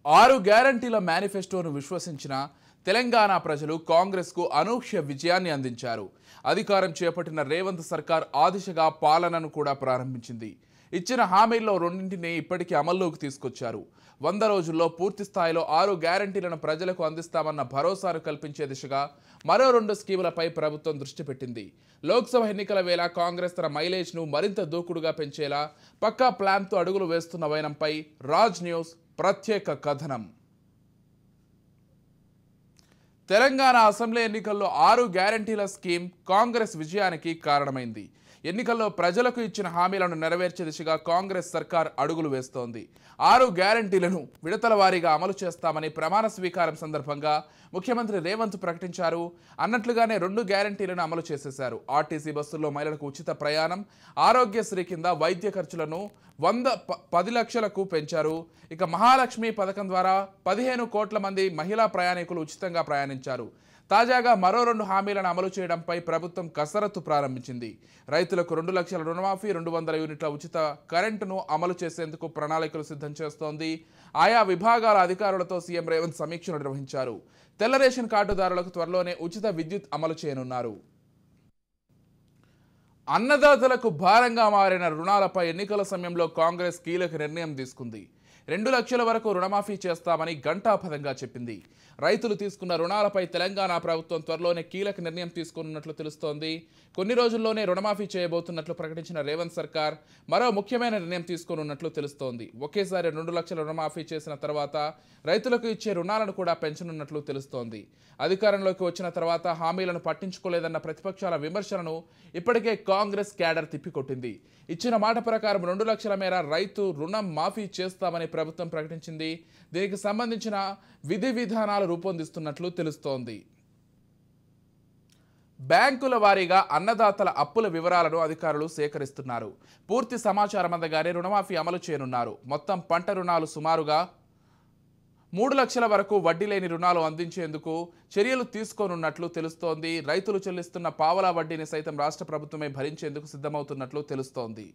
ఆరు గ్యారంటీల మేనిఫెస్టోను విశ్వసించిన తెలంగాణ ప్రజలు కాంగ్రెస్కు అనూహ్య విజయాన్ని అందించారు అధికారం చేపట్టిన రేవంత్ సర్కార్ ఆ దిశగా పాలనను కూడా ప్రారంభించింది ఇచ్చిన హామీల్లో రెండింటిని ఇప్పటికీ అమల్లోకి తీసుకొచ్చారు వంద రోజుల్లో పూర్తి స్థాయిలో ఆరు గ్యారంటీలను ప్రజలకు అందిస్తామన్న భరోసాను కల్పించే దిశగా మరో రెండు స్కీములపై ప్రభుత్వం దృష్టి పెట్టింది లోక్సభ ఎన్నికల వేళ కాంగ్రెస్ తన మైలేజ్ను మరింత దూకుడుగా పెంచేలా పక్కా ప్లాన్తో అడుగులు వేస్తున్న వైనంపై రాజ్ న్యూస్ ప్రత్యేక కథనం తెలంగాణ అసెంబ్లీ ఎన్నికల్లో ఆరు గ్యారంటీల స్కీమ్ కాంగ్రెస్ విజయానికి కారణమైంది ఎన్నికల్లో ప్రజలకు ఇచ్చిన హామీలను నెరవేర్చే దిశగా కాంగ్రెస్ సర్కార్ అడుగులు వేస్తోంది ఆరు గ్యారంటీలను విడతల వారీగా అమలు చేస్తామని ప్రమాణ స్వీకారం సందర్భంగా ముఖ్యమంత్రి రేవంత్ ప్రకటించారు అన్నట్లుగానే రెండు గ్యారంటీలను అమలు చేసేశారు ఆర్టీసీ బస్సుల్లో మహిళలకు ఉచిత ప్రయాణం ఆరోగ్యశ్రీ కింద వైద్య ఖర్చులను వంద ప- పది లక్షలకు పెంచారు ఇక మహాలక్ష్మి పథకం ద్వారా పదిహేను కోట్ల మంది మహిళా ప్రయాణికులు ఉచితంగా ప్రయాణించారు తాజాగా మరో రెండు హామీలను అమలు చేయడంపై ప్రభుత్వం కసరత్తు ప్రారంభించింది రైతులకు రెండు లక్షల రుణమాఫీ రెండు వందల యూనిట్ల ఉచిత కరెంటును అమలు చేసేందుకు ప్రణాళికలు సిద్ధం చేస్తోంది ఆయా విభాగాల అధికారులతో సీఎం రేవంత్ సమీక్షలు నిర్వహించారు తెల్ల రేషన్ కార్డుదారులకు త్వరలోనే ఉచిత విద్యుత్ అమలు చేయనున్నారు అన్నదాతలకు భారంగా మారిన రుణాలపై ఎన్నికల సమయంలో కాంగ్రెస్ కీలక నిర్ణయం తీసుకుంది రెండు లక్షల వరకు రుణమాఫీ చేస్తామని ఘంటాపథంగా చెప్పింది రైతులు తీసుకున్న రుణాలపై తెలంగాణ ప్రభుత్వం త్వరలోనే కీలక నిర్ణయం తీసుకున్నట్లు తెలుస్తోంది కొన్ని రోజుల్లోనే రుణమాఫీ చేయబోతున్నట్లు ప్రకటించిన రేవంత్ సర్కార్ మరో ముఖ్యమైన నిర్ణయం తీసుకోనున్నట్లు తెలుస్తోంది ఒకేసారి రెండు లక్షల రుణమాఫీ చేసిన తర్వాత రైతులకు ఇచ్చే రుణాలను కూడా పెంచనున్నట్లు తెలుస్తోంది అధికారంలోకి వచ్చిన తర్వాత హామీలను పట్టించుకోలేదన్న ప్రతిపక్షాల విమర్శలను ఇప్పటికే కాంగ్రెస్ క్యాడర్ తిప్పికొట్టింది ఇచ్చిన మాట ప్రకారం రెండు లక్షల మేర రైతు రుణం మాఫీ చేస్తామని ప్రభుత్వం ప్రకటించింది దీనికి సంబంధించిన విధి విధానాలు రూపొందిస్తున్నట్లు తెలుస్తోంది బ్యాంకుల వారీగా అన్నదాతల అప్పుల వివరాలను అధికారులు సేకరిస్తున్నారు పూర్తి సమాచారం అందగానే రుణమాఫీ అమలు చేయనున్నారు మొత్తం పంట రుణాలు సుమారుగా మూడు లక్షల వరకు వడ్డీ లేని రుణాలు అందించేందుకు చర్యలు తీసుకోనున్నట్లు తెలుస్తోంది రైతులు చెల్లిస్తున్న పావలా వడ్డీని సైతం రాష్ట్ర ప్రభుత్వమే భరించేందుకు సిద్ధమవుతున్నట్లు తెలుస్తోంది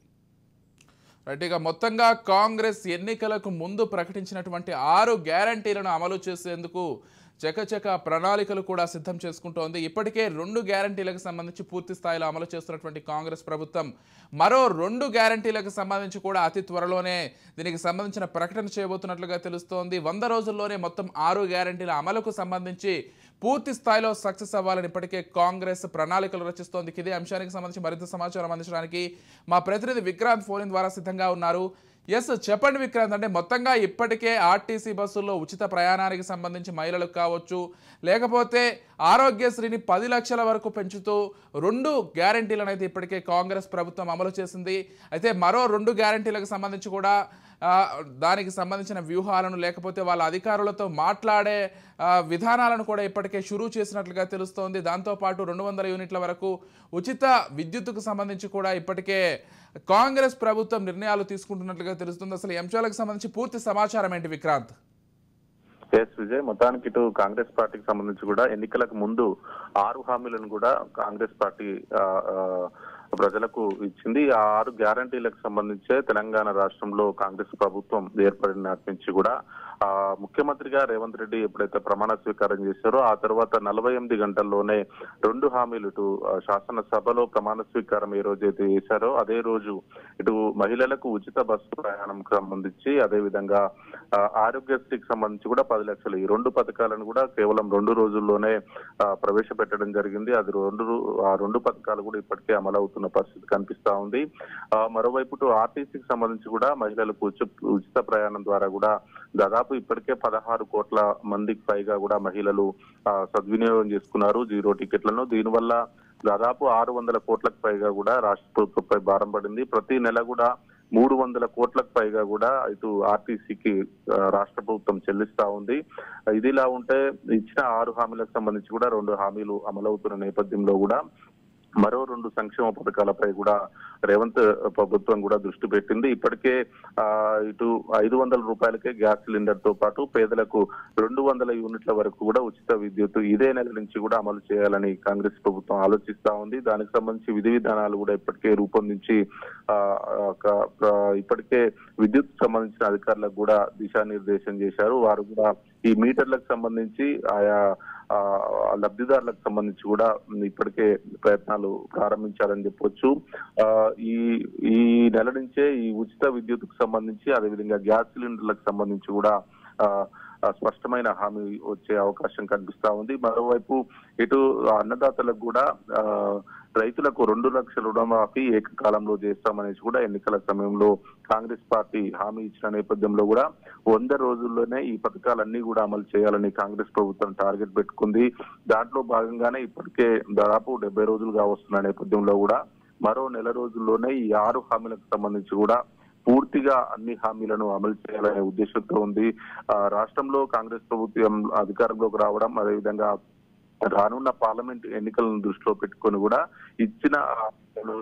రైట్ ఇక మొత్తంగా కాంగ్రెస్ ఎన్నికలకు ముందు ప్రకటించినటువంటి ఆరు గ్యారంటీలను అమలు చేసేందుకు చకచక ప్రణాళికలు కూడా సిద్ధం చేసుకుంటోంది ఇప్పటికే రెండు గ్యారంటీలకు సంబంధించి పూర్తి స్థాయిలో అమలు చేస్తున్నటువంటి కాంగ్రెస్ ప్రభుత్వం మరో రెండు గ్యారంటీలకు సంబంధించి కూడా అతి త్వరలోనే దీనికి సంబంధించిన ప్రకటన చేయబోతున్నట్లుగా తెలుస్తోంది వంద రోజుల్లోనే మొత్తం ఆరు గ్యారంటీల అమలుకు సంబంధించి పూర్తి స్థాయిలో సక్సెస్ అవ్వాలని ఇప్పటికే కాంగ్రెస్ ప్రణాళికలు రచిస్తోంది ఇదే అంశానికి సంబంధించి మరింత సమాచారం అందించడానికి మా ప్రతినిధి విక్రాంత్ ఫోన్ ద్వారా సిద్ధంగా ఉన్నారు ఎస్ చెప్పండి విక్రాంత్ అంటే మొత్తంగా ఇప్పటికే ఆర్టీసీ బస్సుల్లో ఉచిత ప్రయాణానికి సంబంధించి మహిళలకు కావచ్చు లేకపోతే ఆరోగ్యశ్రీని పది లక్షల వరకు పెంచుతూ రెండు గ్యారంటీలను అయితే ఇప్పటికే కాంగ్రెస్ ప్రభుత్వం అమలు చేసింది అయితే మరో రెండు గ్యారంటీలకు సంబంధించి కూడా ఆ, దానికి సంబంధించిన వ్యూహాలను లేకపోతే వాళ్ళ అధికారులతో మాట్లాడే ఆ, విధానాలను కూడా ఇప్పటికే షురూ చేసినట్లుగా తెలుస్తోంది దాంతోపాటు రెండు వందల యూనిట్ల వరకు ఉచిత విద్యుత్తుకు సంబంధించి కూడా ఇప్పటికే కాంగ్రెస్ ప్రభుత్వం నిర్ణయాలు తీసుకుంటున్నట్లుగా తెలుస్తుంది అసలు ఈ అంశాలకు సంబంధించి పూర్తి సమాచారం ఏంటి విక్రాంత్ ఎస్ విజయ్ మొత్తానికి ఇటు కాంగ్రెస్ పార్టీకి సంబంధించి కూడా ఎన్నికలకు ముందు ఆరు హామీలను కూడా కాంగ్రెస్ పార్టీ ఆ, ఆ, ప్రజలకు ఇచ్చింది ఆ ఆరు గ్యారంటీలకు సంబంధించే తెలంగాణ రాష్ట్రంలో కాంగ్రెస్ ప్రభుత్వం ఏర్పడిన నాటి నుంచి కూడా ఆ ముఖ్యమంత్రిగా రేవంత్ రెడ్డి ఎప్పుడైతే ప్రమాణ స్వీకారం చేశారో ఆ తర్వాత నలభై ఎనిమిది గంటల్లోనే రెండు హామీలు ఇటు ఆ, శాసనసభలో ప్రమాణ స్వీకారం ఏ రోజైతే చేశారో అదే రోజు ఇటు మహిళలకు ఉచిత బస్సు ప్రయాణం సంబంధించి అదే విధంగా ఆ, ఆరోగ్యశ్రీకి సంబంధించి కూడా పది లక్షలు ఈ రెండు పథకాలను కూడా కేవలం రెండు రోజుల్లోనే ఆ, ప్రవేశపెట్టడం జరిగింది అది రెండు రూ- ఆ రెండు పథకాలు కూడా ఇప్పటికే అమలవుతున్న పరిస్థితి కనిపిస్తా ఉంది ఆ, మరోవైపు ఇటు ఆర్టీసీకి సంబంధించి కూడా మహిళలకు ఉచి- ఉచిత ప్రయాణం ద్వారా కూడా దాదాపు ఇప్పటికే పదహారు కోట్ల మందికి పైగా కూడా మహిళలు ఆ, సద్వినియోగం చేసుకున్నారు జీరో టికెట్లను దీనివల్ల దాదాపు ఆరు వందల కోట్లకు పైగా కూడా రాష్ట్ర ప్రభుత్వంపై భారం పడింది ప్రతి నెల కూడా మూడు వందల కోట్లకు పైగా కూడా ఇటు ఆర్టీసీకి ఆ, రాష్ట్ర ప్రభుత్వం చెల్లిస్తా ఉంది ఇదిలా ఉంటే ఇచ్చిన ఆరు హామీలకు సంబంధించి కూడా రెండు హామీలు అమలవుతున్న నేపథ్యంలో కూడా మరో రెండు సంక్షేమ పథకాలపై కూడా రేవంత్ ప్రభుత్వం కూడా దృష్టి పెట్టింది ఇప్పటికే ఆ, ఇటు ఐదు వందల రూపాయలకే గ్యాస్ సిలిండర్ తో పాటు పేదలకు రెండు వందల యూనిట్ల వరకు కూడా ఉచిత విద్యుత్ ఇదే నెల నుంచి కూడా అమలు చేయాలని కాంగ్రెస్ ప్రభుత్వం ఆలోచిస్తా ఉంది దానికి సంబంధించి విధి విధానాలు కూడా ఇప్పటికే రూపొందించి ఆ, ఒక, ఆ, ఇప్పటికే విద్యుత్ సంబంధించిన అధికారులకు కూడా దిశానిర్దేశం చేశారు వారు కూడా ఈ మీటర్లకు సంబంధించి ఆయా ఆ, లబ్ధిదారులకు సంబంధించి కూడా ఇప్పటికే ప్రయత్నాలు ప్రారంభించారని చెప్పొచ్చు ఆ, ఈ ఈ నెల నుంచే ఈ ఉచిత విద్యుత్కు సంబంధించి అదేవిధంగా గ్యాస్ సిలిండర్లకు సంబంధించి కూడా ఆ, ఆ, స్పష్టమైన హామీ వచ్చే అవకాశం కనిపిస్తా ఉంది మరోవైపు ఇటు అన్నదాతలకు కూడా ఆ, రైతులకు రెండు లక్షల రుణమాఫీ ఏకకాలంలో చేస్తామనేసి కూడా ఎన్నికల సమయంలో కాంగ్రెస్ పార్టీ హామీ ఇచ్చిన నేపథ్యంలో కూడా వంద రోజుల్లోనే ఈ పథకాలన్నీ కూడా అమలు చేయాలని కాంగ్రెస్ ప్రభుత్వం టార్గెట్ పెట్టుకుంది దాంట్లో భాగంగానే ఇప్పటికే దాదాపు డెబ్బై రోజులుగా వస్తున్న నేపథ్యంలో కూడా మరో నెల రోజుల్లోనే ఈ ఆరు హామీలకు సంబంధించి కూడా పూర్తిగా అన్ని హామీలను అమలు చేయాలనే ఉద్దేశంతో ఉంది ఆ, రాష్ట్రంలో కాంగ్రెస్ ప్రభుత్వం అధికారంలోకి రావడం అదేవిధంగా రానున్న పార్లమెంట్ ఎన్నికలను దృష్టిలో పెట్టుకొని కూడా ఇచ్చిన హామీలను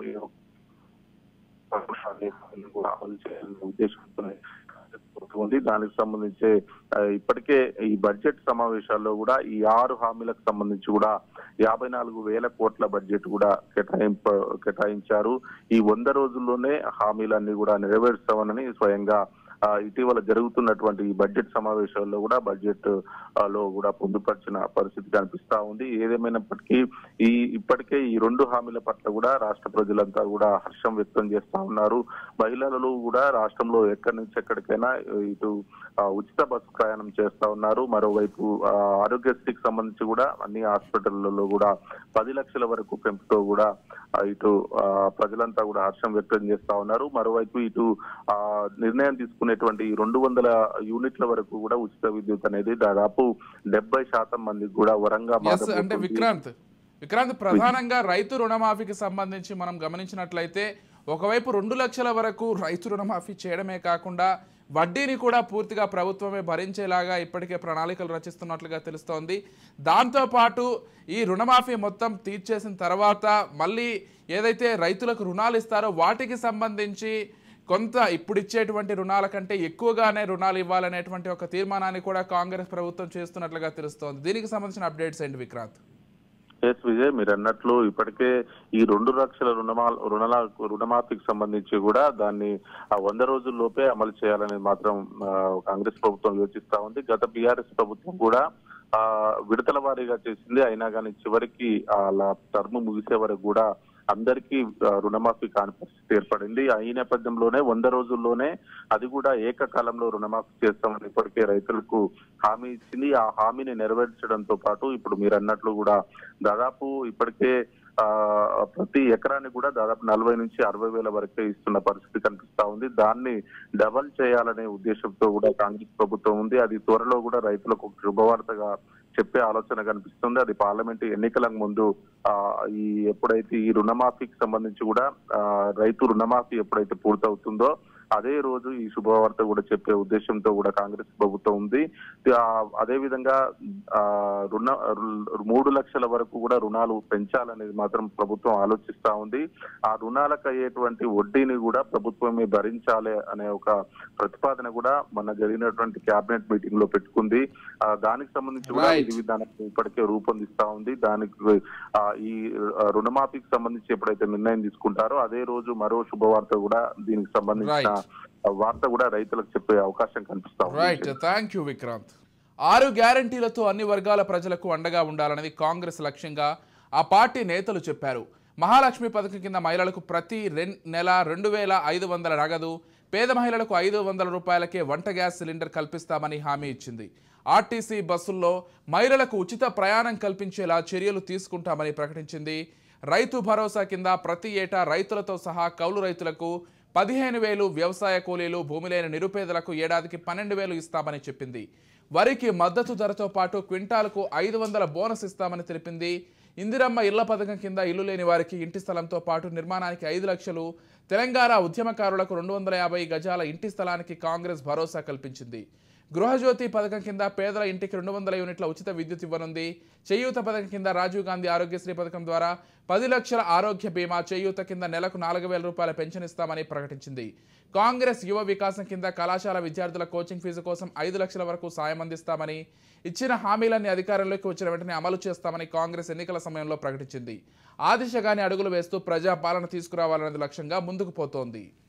కూడా అమలు చేయాలనే ఉద్దేశంతో కాంగ్రెస్ ప్రభుత్వం ఉంది దానికి సంబంధించి ఆ, ఇప్పటికే ఈ బడ్జెట్ సమావేశాల్లో కూడా ఈ ఆరు హామీలకు సంబంధించి కూడా యాభై నాలుగు వేల కోట్ల బడ్జెట్ కూడా కేటాయింప కేటాయించారు ఈ వంద రోజుల్లోనే హామీలన్నీ కూడా నెరవేరుస్తామని స్వయంగా ఆ, ఇటీవల జరుగుతున్నటువంటి ఈ బడ్జెట్ సమావేశాల్లో కూడా బడ్జెట్ ఆ, లో కూడా పొందుపరిచిన పరిస్థితి కనిపిస్తా ఉంది ఏదేమైనప్పటికీ ఈ ఇప్పటికే ఈ రెండు హామీల పట్ల కూడా రాష్ట్ర ప్రజలంతా కూడా హర్షం వ్యక్తం చేస్తా ఉన్నారు మహిళలు కూడా రాష్ట్రంలో ఎక్కడి నుంచి ఎక్కడికైనా ఇటు ఆ, ఉచిత బస్సు ప్రయాణం చేస్తా ఉన్నారు మరోవైపు ఆ, ఆరోగ్యశ్రీకి సంబంధించి కూడా అన్ని హాస్పిటళ్లలో కూడా పది లక్షల వరకు పెంపుతో కూడా ఆ, ఇటు ఆ, ప్రజలంతా కూడా హర్షం వ్యక్తం చేస్తా ఉన్నారు మరోవైపు ఇటు ఆ, నిర్ణయం తీసుకునేటువంటి ఈ రెండు వందల యూనిట్ల వరకు కూడా ఉచిత విద్యుత్ అనేది దాదాపు డెబ్బై శాతం మందికి కూడా వరంగా ఎస్ అంటే మారబోతుంది. విక్రాంత్ విక్రాంత్ ప్రధానంగా రైతు రుణమాఫీకి సంబంధించి మనం గమనించినట్లయితే ఒకవైపు రెండు లక్షల వరకు రైతు రుణమాఫీ చేయడమే కాకుండా వడ్డీని కూడా పూర్తిగా ప్రభుత్వమే భరించేలాగా ఇప్పటికే ప్రణాళికలు రచిస్తున్నట్లుగా తెలుస్తోంది దాంతోపాటు ఈ రుణమాఫీ మొత్తం తీర్చేసిన తర్వాత మళ్ళీ ఏదైతే రైతులకు రుణాలు ఇస్తారో వాటికి సంబంధించి కొంత ఇప్పుడు ఇచ్చేటువంటి రుణాల కంటే ఎక్కువగానే రుణాలు ఇవ్వాలనేటువంటి ఒక తీర్మానాన్ని కూడా కాంగ్రెస్ ప్రభుత్వం చేస్తున్నట్లుగా తెలుస్తోంది దీనికి సంబంధించిన అప్డేట్స్ ఏంటి విక్రాంత్ ఎస్ విజయ్ మీరు అన్నట్లు ఇప్పటికే ఈ రెండు లక్షల రుణమా రుణాల రుణమాఫీకి సంబంధించి కూడా దాన్ని ఆ వంద రోజుల్లోపే అమలు చేయాలని మాత్రం ఆ, కాంగ్రెస్ ప్రభుత్వం యోచిస్తా ఉంది గత బీఆర్ఎస్ ప్రభుత్వం కూడా ఆ విడతల వారీగా చేసింది అయినా కానీ చివరికి ఆ టర్మ్ ముగిసే వరకు కూడా అందరికీ ఆ, రుణమాఫీ కాని పరిస్థితి ఏర్పడింది ఈ నేపథ్యంలోనే వంద రోజుల్లోనే అది కూడా ఏకకాలంలో రుణమాఫీ చేస్తామని ఇప్పటికే రైతులకు హామీ ఇచ్చింది ఆ హామీని నెరవేర్చడంతో పాటు ఇప్పుడు మీరు అన్నట్లు కూడా దాదాపు ఇప్పటికే ఆ ప్రతి ఎకరానికి కూడా దాదాపు నలభై నుంచి అరవై వేల వరకే ఇస్తున్న పరిస్థితి కనిపిస్తా ఉంది దాన్ని డబల్ చేయాలనే ఉద్దేశంతో కూడా కాంగ్రెస్ ప్రభుత్వం ఉంది అది త్వరలో కూడా రైతులకు ఒక శుభవార్తగా చెప్పే ఆలోచన కనిపిస్తుంది అది పార్లమెంట్ ఎన్నికలకు ముందు ఆ ఈ ఎప్పుడైతే ఈ రుణమాఫీకి సంబంధించి కూడా ఆ రైతు రుణమాఫీ ఎప్పుడైతే పూర్తవుతుందో అదే రోజు ఈ శుభవార్త కూడా చెప్పే ఉద్దేశంతో కూడా కాంగ్రెస్ ప్రభుత్వం ఉంది ఆ, అదే విధంగా ఆ రుణ రు- మూడు లక్షల వరకు కూడా రుణాలు పెంచాలనేది మాత్రం ప్రభుత్వం ఆలోచిస్తా ఉంది ఆ రుణాలకు అయ్యేటువంటి వడ్డీని కూడా ప్రభుత్వమే భరించాలి అనే ఒక ప్రతిపాదన కూడా మొన్న జరిగినటువంటి కేబినెట్ మీటింగ్ లో పెట్టుకుంది ఆ, దానికి సంబంధించి కూడా Right. విధి విధానం ఇప్పటికే రూపొందిస్తా ఉంది దానికి ఆ, ఈ ఆ, రుణమాఫీకి సంబంధించి ఎప్పుడైతే నిర్ణయం తీసుకుంటారో అదే రోజు మరో శుభవార్త కూడా దీనికి సంబంధించిన ఆ, వార్త కూడా రైతులకు చెప్పే అవకాశం కనిపిస్తా ఉంది రైట్ థ్యాంక్ యూ విక్రాంత్ ఆరు గ్యారంటీలతో అన్ని వర్గాల ప్రజలకు అండగా ఉండాలన్నది కాంగ్రెస్ లక్ష్యంగా ఆ పార్టీ నేతలు చెప్పారు మహాలక్ష్మి పథకం కింద మహిళలకు ప్రతి రెన్ నెల రెండు వేల ఐదు వందల నగదు పేద మహిళలకు ఐదు వందల రూపాయలకే వంట గ్యాస్ సిలిండర్ కల్పిస్తామని హామీ ఇచ్చింది ఆర్టీసీ బస్సుల్లో మహిళలకు ఉచిత ప్రయాణం కల్పించేలా చర్యలు తీసుకుంటామని ప్రకటించింది రైతు భరోసా కింద ప్రతి ఏటా రైతులతో సహా కౌలు రైతులకు పదిహేను వేలు వ్యవసాయ కూలీలు భూమి లేని నిరుపేదలకు ఏడాదికి పన్నెండు వేలు ఇస్తామని చెప్పింది వరికి మద్దతు ధరతో పాటు క్వింటాలకు ఐదు వందల బోనస్ ఇస్తామని తెలిపింది ఇందిరమ్మ ఇళ్ల పథకం కింద ఇల్లు లేని వారికి ఇంటి స్థలంతో పాటు నిర్మాణానికి ఐదు లక్షలు తెలంగాణ ఉద్యమకారులకు రెండు వందల యాభై గజాల ఇంటి స్థలానికి కాంగ్రెస్ భరోసా కల్పించింది గృహజ్యోతి పథకం కింద పేదల ఇంటికి రెండు వందల యూనిట్ల ఉచిత విద్యుత్ ఇవ్వనుంది చేయూత పథకం కింద రాజీవ్ గాంధీ ఆరోగ్యశ్రీ పథకం ద్వారా పది లక్షల ఆరోగ్య బీమా చేయూత కింద నెలకు నాలుగు వేల రూపాయల పెన్షన్ ఇస్తామని ప్రకటించింది కాంగ్రెస్ యువ వికాసం కింద కళాశాల విద్యార్థుల కోచింగ్ ఫీజు కోసం ఐదు లక్షల వరకు సాయం అందిస్తామని ఇచ్చిన హామీలన్నీ అధికారంలోకి వచ్చిన వెంటనే అమలు చేస్తామని కాంగ్రెస్ ఎన్నికల సమయంలో ప్రకటించింది ఆ దిశగానే అడుగులు వేస్తూ ప్రజాపాలన తీసుకురావాలన్నది లక్ష్యంగా ముందుకు పోతోంది